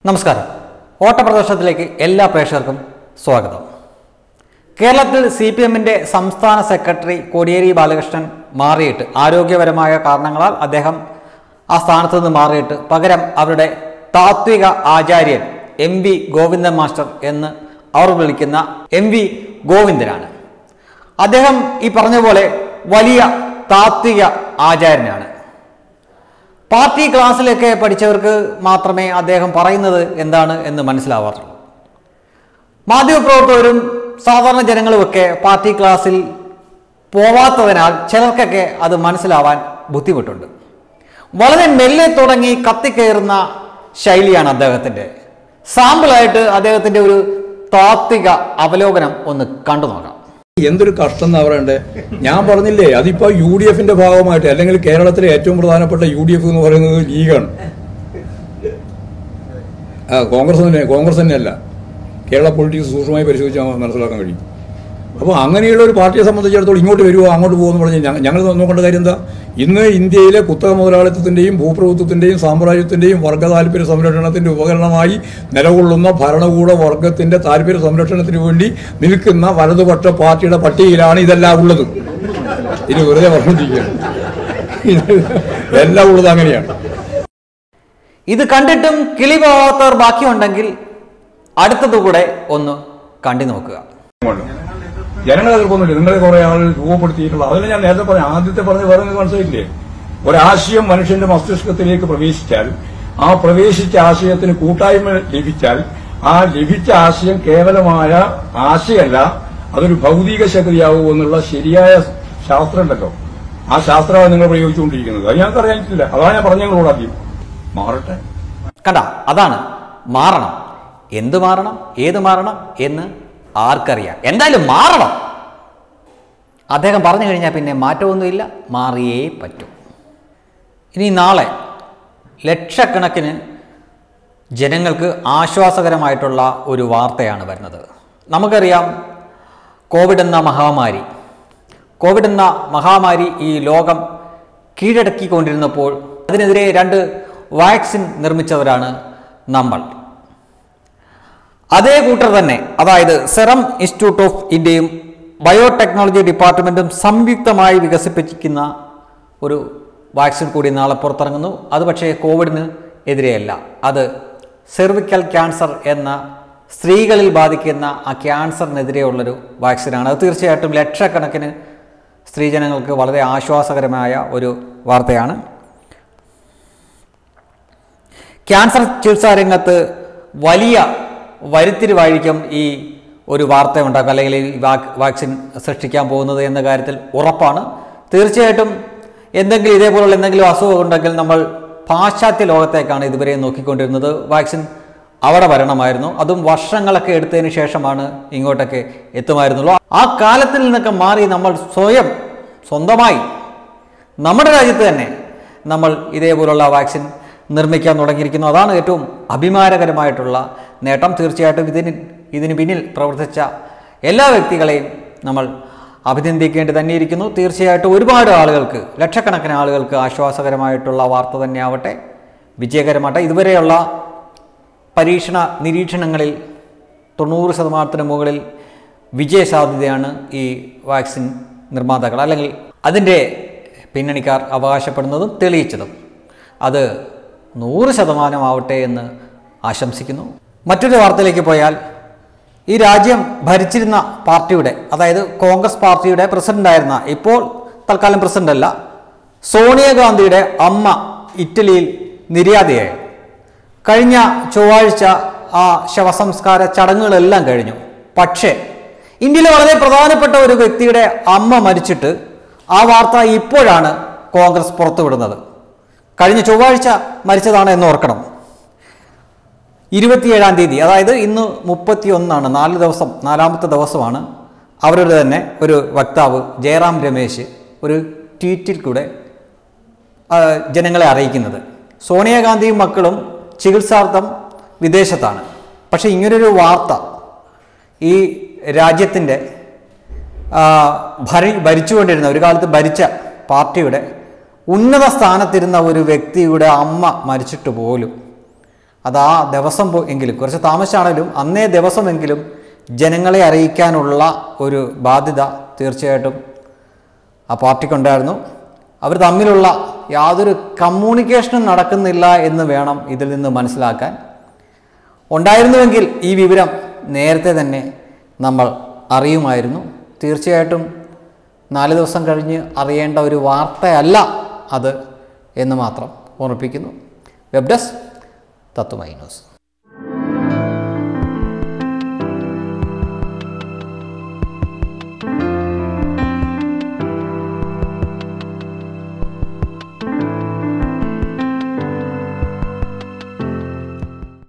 നമസ്കാരം ഓട്ടപ്രദർശനത്തിലേക്ക് എല്ലാ പ്രേക്ഷകർക്കും സ്വാഗതം കേരളത്തിൽ സി പി എമ്മിൻ്റെ സംസ്ഥാന സെക്രട്ടറി കോടിയേരി ബാലകൃഷ്ണൻ മാറിയിട്ട് ആരോഗ്യപരമായ കാരണങ്ങളാൽ അദ്ദേഹം ആ സ്ഥാനത്ത് നിന്ന് മാറിയിട്ട് പകരം അവരുടെ താത്വിക ആചാര്യൻ എം വി ഗോവിന്ദൻ മാസ്റ്റർ എന്ന് അവർ വിളിക്കുന്ന എം വി ഗോവിന്ദനാണ് അദ്ദേഹം ഈ പറഞ്ഞ പോലെ വലിയ താത്വിക ആചാര്യനാണ് പാർട്ടി ക്ലാസ്സിലൊക്കെ പഠിച്ചവർക്ക് മാത്രമേ അദ്ദേഹം പറയുന്നത് എന്താണ് എന്ന് മനസ്സിലാവാറുള്ളൂ മാധ്യമപ്രവർത്തകരും സാധാരണ ജനങ്ങളുമൊക്കെ പാർട്ടി ക്ലാസ്സിൽ പോവാത്തതിനാൽ ചിലർക്കൊക്കെ അത് മനസ്സിലാവാൻ ബുദ്ധിമുട്ടുണ്ട് വളരെ മെല്ലെ തുടങ്ങി കത്തിക്കയറുന്ന ശൈലിയാണ് അദ്ദേഹത്തിൻ്റെ സാമ്പിളായിട്ട് അദ്ദേഹത്തിൻ്റെ ഒരു താത്വിക അവലോകനം ഒന്ന് കണ്ടു നോക്കാം എന്തൊരു കഷ്ടം എന്നാ പറയണ്ടേ ഞാൻ പറഞ്ഞില്ലേ അതിപ്പോ യു ഡി എഫിന്റെ ഭാഗമായിട്ട് അല്ലെങ്കിൽ കേരളത്തിലെ ഏറ്റവും പ്രധാനപ്പെട്ട യു ഡി എഫ് എന്ന് പറയുന്നത് ലീഗാണ് ആ കോൺഗ്രസ് തന്നെ കോൺഗ്രസ് തന്നെയല്ല കേരള പൊളിറ്റിക്സ് സൂക്ഷ്മമായി പരിശോധിച്ചാൽ മനസ്സിലാക്കാൻ കഴിയും അപ്പോൾ അങ്ങനെയുള്ള ഒരു പാർട്ടിയെ സംബന്ധിച്ചിടത്തോളം ഇങ്ങോട്ട് വരുമോ അങ്ങോട്ട് പോകുമെന്ന് പറഞ്ഞ് ഞ- ഞങ്ങൾ നോക്കേണ്ട കാര്യം എന്താ ഇന്ന് ഇന്ത്യയിലെ കുത്തക മുതലാളിത്തത്തിന്റെയും ഭൂപ്രഭുത്വത്തിന്റെയും സാമ്രാജ്യത്തിന്റെയും വർഗ താല്പര്യ സംരക്ഷണത്തിന്റെ ഉപകരണമായി നിലകൊള്ളുന്ന ഭരണകൂട വർഗത്തിന്റെ താല്പര്യ സംരക്ഷണത്തിന് വേണ്ടി നിൽക്കുന്ന വലതുപക്ഷ പാർട്ടിയുടെ പട്ടികയിലാണ് ഇതെല്ലാം ഉള്ളത് ഇത് വെറുതെ പറഞ്ഞിരിക്കുകയാണ് ഇത് എല്ലാം ഉള്ളത് അങ്ങനെയാണ് ഇത് കണ്ടിട്ടും കിളി പോകാത്തവർ ബാക്കിയുണ്ടെങ്കിൽ അടുത്തത് കൂടെ ഒന്ന് കണ്ടു നോക്കുക ജനങ്ങളെ എതിർപ്പൊന്നുമില്ല നിങ്ങളെ കുറെ ആളുകൾ രൂപപ്പെടുത്തിയിട്ടുള്ള അതിൽ ഞാൻ നേരത്തെ പറഞ്ഞ ആദ്യത്തെ പറഞ്ഞ വേറെ നിങ്ങൾക്ക് മനസ്സിലായില്ലേ ഒരാശയം മനുഷ്യന്റെ മസ്തിഷ്കത്തിലേക്ക് പ്രവേശിച്ചാൽ ആ പ്രവേശിച്ച ആശയത്തിന് കൂട്ടായ്മ ലഭിച്ചാൽ ആ ലഭിച്ച ആശയം കേവലമായ ആശയമല്ല അതൊരു ഭൗതിക ശക്തിയാവൂ എന്നുള്ള ശരിയായ ശാസ്ത്രം ഉണ്ടല്ലോ ആ ശാസ്ത്രമാണ് നിങ്ങൾ പ്രയോഗിച്ചുകൊണ്ടിരിക്കുന്നത് അത് ഞങ്ങൾക്ക് അറിയാനിട്ടില്ല അതാണ് ഞാൻ പറഞ്ഞ നിങ്ങളോട് ആദ്യം മാറട്ടെ കണ്ട അതാണ് മാറണം എന്ത് മാറണം ഏത് മാറണം എന്ന് ആർക്കറിയാം എന്തായാലും മാറണം അദ്ദേഹം പറഞ്ഞു കഴിഞ്ഞാൽ പിന്നെ മാറ്റമൊന്നുമില്ല മാറിയേ പറ്റൂ ഇനി നാളെ ലക്ഷക്കണക്കിന് ജനങ്ങൾക്ക് ആശ്വാസകരമായിട്ടുള്ള ഒരു വാർത്തയാണ് വരുന്നത് നമുക്കറിയാം കോവിഡ് എന്ന മഹാമാരി കോവിഡ് എന്ന മഹാമാരി ഈ ലോകം കീഴടക്കിക്കൊണ്ടിരുന്നപ്പോൾ അതിനെതിരെ രണ്ട് വാക്സിൻ നിർമ്മിച്ചവരാണ് നമ്മൾ അതേ കൂട്ടർ തന്നെ അതായത് സെറം ഇൻസ്റ്റിറ്റ്യൂട്ട് ഓഫ് ഇന്ത്യയും ബയോടെക്നോളജി ഡിപ്പാർട്ട്മെൻറ്റും സംയുക്തമായി വികസിപ്പിക്കുന്ന ഒരു വാക്സിൻ കൂടി നാളെ പുറത്തിറങ്ങുന്നു അത് പക്ഷേ കോവിഡിന് എതിരെയല്ല അത് സെർവിക്കൽ ക്യാൻസർ എന്ന സ്ത്രീകളിൽ ബാധിക്കുന്ന ആ ക്യാൻസറിനെതിരെയുള്ളൊരു വാക്സിനാണ് അത് തീർച്ചയായിട്ടും ലക്ഷക്കണക്കിന് സ്ത്രീജനങ്ങൾക്ക് വളരെ ആശ്വാസകരമായ ഒരു വാർത്തയാണ് ക്യാൻസർ ചികിത്സാ രംഗത്ത് വലിയ വരുത്തിരിവായിരിക്കും ഈ ഒരു വാർത്ത ഉണ്ടാക്കുക അല്ലെങ്കിൽ ഈ വാക് വാക്സിൻ സൃഷ്ടിക്കാൻ പോകുന്നത് എന്ന കാര്യത്തിൽ ഉറപ്പാണ് തീർച്ചയായിട്ടും എന്തെങ്കിലും ഇതേപോലുള്ള എന്തെങ്കിലും അസുഖം ഉണ്ടെങ്കിൽ നമ്മൾ പാശ്ചാത്യ ലോകത്തേക്കാണ് ഇതുവരെ നോക്കിക്കൊണ്ടിരുന്നത് വാക്സിൻ അവിടെ വരണമായിരുന്നു അതും വർഷങ്ങളൊക്കെ എടുത്തതിന് ശേഷമാണ് ഇങ്ങോട്ടൊക്കെ എത്തുമായിരുന്നുള്ളൂ ആ കാലത്തിൽ നിന്നൊക്കെ മാറി നമ്മൾ സ്വയം സ്വന്തമായി നമ്മുടെ രാജ്യത്ത് തന്നെ നമ്മൾ ഇതേപോലുള്ള വാക്സിൻ നിർമ്മിക്കാൻ തുടങ്ങിയിരിക്കുന്നു അതാണ് ഏറ്റവും അഭിമാനകരമായിട്ടുള്ള നേട്ടം തീർച്ചയായിട്ടും ഇതിന് ഇതിന് പിന്നിൽ പ്രവർത്തിച്ച എല്ലാ വ്യക്തികളെയും നമ്മൾ അഭിനന്ദിക്കേണ്ടി തന്നെയിരിക്കുന്നു തീർച്ചയായിട്ടും ഒരുപാട് ആളുകൾക്ക് ലക്ഷക്കണക്കിന് ആളുകൾക്ക് ആശ്വാസകരമായിട്ടുള്ള വാർത്ത തന്നെയാവട്ടെ വിജയകരമാട്ടെ ഇതുവരെയുള്ള പരീക്ഷണ നിരീക്ഷണങ്ങളിൽ തൊണ്ണൂറ് ശതമാനത്തിന് മുകളിൽ വിജയസാധ്യതയാണ് ഈ വാക്സിൻ നിർമ്മാതാക്കൾ അല്ലെങ്കിൽ അതിൻ്റെ പിന്നണിക്കാർ അവകാശപ്പെടുന്നതും തെളിയിച്ചതും അത് നൂറ് ശതമാനമാവട്ടെ എന്ന് ആശംസിക്കുന്നു മറ്റൊരു വാർത്തയിലേക്ക് പോയാൽ ഈ രാജ്യം ഭരിച്ചിരുന്ന പാർട്ടിയുടെ അതായത് കോൺഗ്രസ് പാർട്ടിയുടെ പ്രസിഡന്റായിരുന്ന ഇപ്പോൾ തൽക്കാലം പ്രസിഡന്റ് അല്ല സോണിയാഗാന്ധിയുടെ അമ്മ ഇറ്റലിയിൽ നിര്യാതയായി കഴിഞ്ഞ ചൊവ്വാഴ്ച ആ ശവസംസ്കാര ചടങ്ങുകളെല്ലാം കഴിഞ്ഞു പക്ഷേ ഇന്ത്യയിലെ വളരെ പ്രധാനപ്പെട്ട ഒരു വ്യക്തിയുടെ അമ്മ മരിച്ചിട്ട് ആ വാർത്ത ഇപ്പോഴാണ് കോൺഗ്രസ് പുറത്തുവിടുന്നത് കഴിഞ്ഞ ചൊവ്വാഴ്ച മരിച്ചതാണ് എന്ന് ഓർക്കണം ഇരുപത്തിയേഴാം തീയതി അതായത് ഇന്ന് മുപ്പത്തി ഒന്നാണ് നാല് ദിവസം നാലാമത്തെ ദിവസമാണ് അവരുടെ തന്നെ ഒരു വക്താവ് ജയറാം രമേശ് ഒരു ട്വീറ്റിൽ കൂടെ ആ, ജനങ്ങളെ അറിയിക്കുന്നത് സോണിയാഗാന്ധിയും മക്കളും ചികിത്സാർത്ഥം വിദേശത്താണ് പക്ഷേ ഇങ്ങനൊരു വാർത്ത ഈ രാജ്യത്തിൻ്റെ ആ, ഭരി ഭരിച്ചുകൊണ്ടിരുന്ന ഒരു കാലത്ത് ഭരിച്ച പാർട്ടിയുടെ ഉന്നത സ്ഥാനത്തിരുന്ന ഒരു വ്യക്തിയുടെ അമ്മ മരിച്ചിട്ട് പോലും അത് ആ ദിവസം പോ- എങ്കിലും കുറച്ച് താമസിച്ചാണെങ്കിലും അന്നേ ദിവസമെങ്കിലും ജനങ്ങളെ അറിയിക്കാനുള്ള ഒരു ബാധ്യത തീർച്ചയായിട്ടും ആ പാർട്ടിക്കുണ്ടായിരുന്നു അവർ തമ്മിലുള്ള യാതൊരു കമ്മ്യൂണിക്കേഷനും നടക്കുന്നില്ല എന്ന് വേണം ഇതിൽ നിന്ന് മനസ്സിലാക്കാൻ ഉണ്ടായിരുന്നുവെങ്കിൽ ഈ വിവരം നേരത്തെ തന്നെ നമ്മൾ അറിയുമായിരുന്നു തീർച്ചയായിട്ടും നാല് ദിവസം കഴിഞ്ഞ് അറിയേണ്ട ഒരു വാർത്തയല്ല അത് എന്ന് മാത്രം ഓർമ്മിപ്പിക്കുന്നു വെബ് ഡെസ്ക് തത്വമൈ ന്യൂസ്